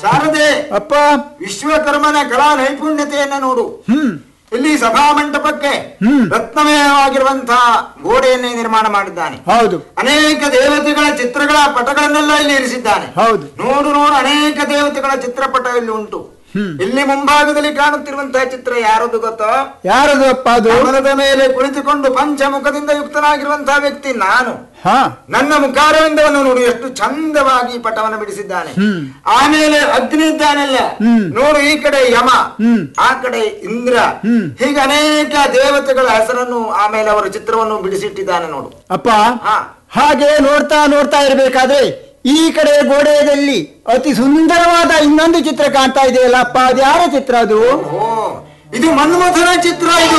ಶಾರದೆ ಅಪ್ಪ ವಿಶ್ವಕರ್ಮನ ಕಲಾ ನೈಪುಣ್ಯತೆಯನ್ನ ನೋಡು ಹ್ಮ್ ಇಲ್ಲಿ ಸಭಾ ಮಂಟಪಕ್ಕೆ ಹ್ಮ್. ರತ್ನಮಯವಾಗಿರುವಂತಹ ಗೋಡೆಯನ್ನೇ ನಿರ್ಮಾಣ ಮಾಡಿದ್ದಾನೆ ಹೌದು ಅನೇಕ ದೇವತೆಗಳ ಚಿತ್ರಗಳ ಪಟಗಳನ್ನೆಲ್ಲ ಇಲ್ಲಿ ಇರಿಸಿದ್ದಾನೆ ಹೌದು ನೋಡು ನೋಡು ಅನೇಕ ದೇವತೆಗಳ ಚಿತ್ರಪಟ ಇಲ್ಲಿ ಉಂಟು ಹ್ಮ್. ಇಲ್ಲಿ ಮುಂಭಾಗದಲ್ಲಿ ಕಾಣುತ್ತಿರುವಂತಹ ಚಿತ್ರ ಯಾರದು ಗೊತ್ತೋ ಯಾರದು ಅಪ್ಪ ಅದು ಕಮಲದ ಮೇಲೆ ಕುಳಿತುಕೊಂಡು ಪಂಚಮುಖದಿಂದ ಯುಕ್ತನಾಗಿರುವಂತಹ ವ್ಯಕ್ತಿ ನಾನು ಹಾ ನನ್ನ ಮುಖಾರವಿಂದವನ್ನು ನೋಡು ಎಷ್ಟು ಚಂದವಾಗಿ ಈ ಪಟವನ್ನು ಬಿಡಿಸಿದ್ದಾನೆ ಹ್ಮ್. ಆಮೇಲೆ ಅಗ್ನಿ ಇದ್ದಾನಲ್ಲ ಹ್ಮ್. ನೋಡು ಈ ಕಡೆ ಯಮ ಹ್ಮ್. ಆ ಕಡೆ ಇಂದ್ರ ಹ್ಮ್. ಹೀಗೆ ಅನೇಕ ದೇವತೆಗಳ ಹೆಸರನ್ನು ಆಮೇಲೆ ಅವರ ಚಿತ್ರವನ್ನು ಬಿಡಿಸಿಟ್ಟಿದ್ದಾನೆ ನೋಡು ಅಪ್ಪ ಹಾ ಹಾಗೆ ನೋಡ್ತಾ ನೋಡ್ತಾ ಇರಬೇಕಾದ್ರೆ ಈ ಕಡೆ ಗೋಡೆಯಲ್ಲಿ ಅತಿ ಸುಂದರವಾದ ಇನ್ನೊಂದು ಚಿತ್ರ ಕಾಣ್ತಾ ಇದೆಯಲ್ಲ ಅಪ್ಪ ಅದು ಯಾರ ಚಿತ್ರ ಅದು ಓ ಇದು ಮನ್ಮಥನ ಚಿತ್ರ ಇದು